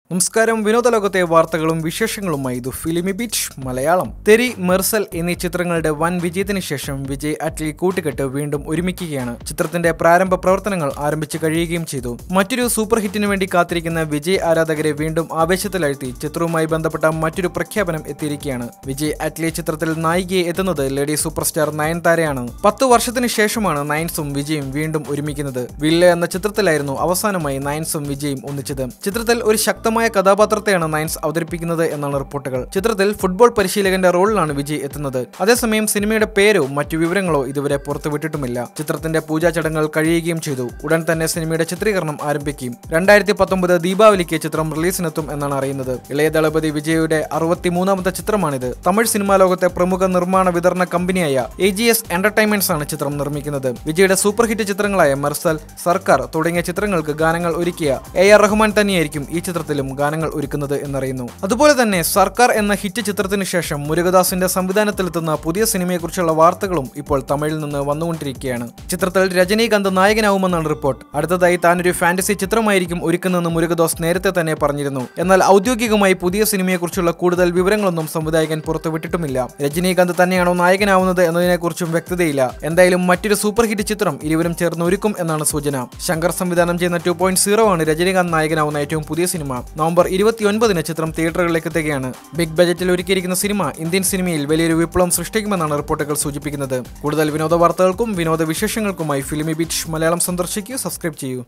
നമസ്കാരം വിനോദലോകത്തെ വാർത്തകളും വിശേഷങ്ങളുമായി ഇത് ഫിലിമി ബീച്ച് മലയാളം തെരി മെർസൽ എന്നീ ചിത്രങ്ങളുടെ വൻ വിജയത്തിന് ശേഷം വിജയ് അറ്റ്ലി കൂട്ടുകെട്ട് വീണ്ടും ഒരുമിക്കുകയാണ് ചിത്രത്തിന്റെ പ്രാരംഭ പ്രവർത്തനങ്ങൾ ആരംഭിച്ചു കഴിയുകയും ചെയ്തു മറ്റൊരു സൂപ്പർ ഹിറ്റിന് വേണ്ടി കാത്തിരിക്കുന്ന വിജയ് ആരാധകരെ വീണ്ടും ആവേശത്തിലാഴ്ത്തി ചിത്രവുമായി ബന്ധപ്പെട്ട മറ്റൊരു പ്രഖ്യാപനം എത്തിയിരിക്കുകയാണ് വിജയ് അറ്റ്ലി ചിത്രത്തിൽ നായികയെ എത്തുന്നത് ലേഡി സൂപ്പർ സ്റ്റാർ നയൻതാരയാണ് പത്ത് വർഷത്തിന് ശേഷമാണ് നയൻസും വിജയും വീണ്ടും ഒരുമിക്കുന്നത് വില്ല എന്ന ചിത്രത്തിലായിരുന്നു അവസാനമായി നയൻസും വിജയും ഒന്നിച്ചത് ചിത്രത്തിൽ ഒരു ശക്തമായ കഥാപാത്രത്തെയാണ് നയൻസ് അവതരിപ്പിക്കുന്നത് എന്നാണ് റിപ്പോർട്ടുകൾ ചിത്രത്തിൽ ഫുട്ബോൾ പരിശീലകന്റെ റോളിലാണ് വിജയ് എത്തുന്നത് അതേസമയം സിനിമയുടെ പേരോ മറ്റു വിവരങ്ങളോ ഇതുവരെ പുറത്തുവിട്ടിട്ടുമില്ല ചിത്രത്തിന്റെ പൂജാ ചടങ്ങുകൾ കഴിയുകയും ചെയ്തു ഉടൻ തന്നെ സിനിമയുടെ ചിത്രീകരണം ആരംഭിക്കും രണ്ടായിരത്തി പത്തൊമ്പത് ദീപാവലിക്ക് ചിത്രം റിലീസിനെത്തും എന്നാണ് അറിയുന്നത് ഇളയ ദളപതി വിജയുടെ അറുപത്തിമൂന്നാമത്തെ ചിത്രമാണിത് തമിഴ് സിനിമാ ലോകത്തെ പ്രമുഖ നിർമ്മാണ വിതരണ കമ്പനിയായ എ ജി എസ് എന്റർടൈൻമെന്റ്സ് ആണ് ചിത്രം നിർമ്മിക്കുന്നത് വിജയുടെ സൂപ്പർ ഹിറ്റ് ചിത്രങ്ങളായ മെർസൽ സർക്കാർ തുടങ്ങിയ ചിത്രങ്ങൾക്ക് ഗാനങ്ങൾ ഒരുക്കിയ എ ആർ റഹ്മാൻ തന്നെയായിരിക്കും ഈ ചിത്രത്തിലും ഗാനങ്ങൾ ഒരുക്കുന്നത് എന്നറിയുന്നു അതുപോലെ തന്നെ സർക്കാർ എന്ന ഹിറ്റ് ചിത്രത്തിന് ശേഷം മുരുകദാസിന്റെ സംവിധാനത്തിലെത്തുന്ന പുതിയ സിനിമയെക്കുറിച്ചുള്ള വാർത്തകളും ഇപ്പോൾ തമിഴിൽ നിന്ന് വന്നുകൊണ്ടിരിക്കുകയാണ് ചിത്രത്തിൽ രജനീകാന്ത് നായകനാവുമെന്നാണ് റിപ്പോർട്ട് അടുത്തതായി താനൊരു ഫാന്റസി ചിത്രമായിരിക്കും ഒരുക്കുന്നതെന്ന് മുരുകദാസ് നേരത്തെ തന്നെ പറഞ്ഞിരുന്നു എന്നാൽ ഔദ്യോഗികമായി പുതിയ സിനിമയെക്കുറിച്ചുള്ള കൂടുതൽ വിവരങ്ങളൊന്നും സംവിധായകൻ പുറത്തുവിട്ടിട്ടുമില്ല രജനീകാന്ത് തന്നെയാണോ നായകനാവുന്നത് എന്നതിനെക്കുറിച്ചും വ്യക്തതയില്ല എന്തായാലും മറ്റൊരു സൂപ്പർ ഹിറ്റ് ചിത്രം ഇരുവരും ചേർന്ന് ഒരുക്കും എന്നാണ് സൂചന ശങ്കർ സംവിധാനം ചെയ്യുന്ന ടു പോയിന്റ് സീറോ ആണ് രജനീകാന്ത് നായകനാവുന്ന ഏറ്റവും പുതിയ സിനിമ നവംബർ ഇരുപത്തിയൊൻപതിന് ചിത്രം തിയേറ്ററുകളിലേക്ക് എത്തുകയാണ് ബിഗ് ബജറ്റിൽ ഒരുക്കിയിരിക്കുന്ന സിനിമ ഇന്ത്യൻ സിനിമയിൽ വലിയൊരു വിപ്ലവം സൃഷ്ടിക്കുമെന്നാണ് റിപ്പോർട്ടുകൾ സൂചിപ്പിക്കുന്നത് കൂടുതൽ വിനോദ വാർത്തകൾക്കും വിനോദ വിശേഷങ്ങൾക്കുമായി ഫിലിമി ബീച്ച് മലയാളം സന്ദർശിക്കൂ സബ്സ്ക്രൈബ് ചെയ്യൂ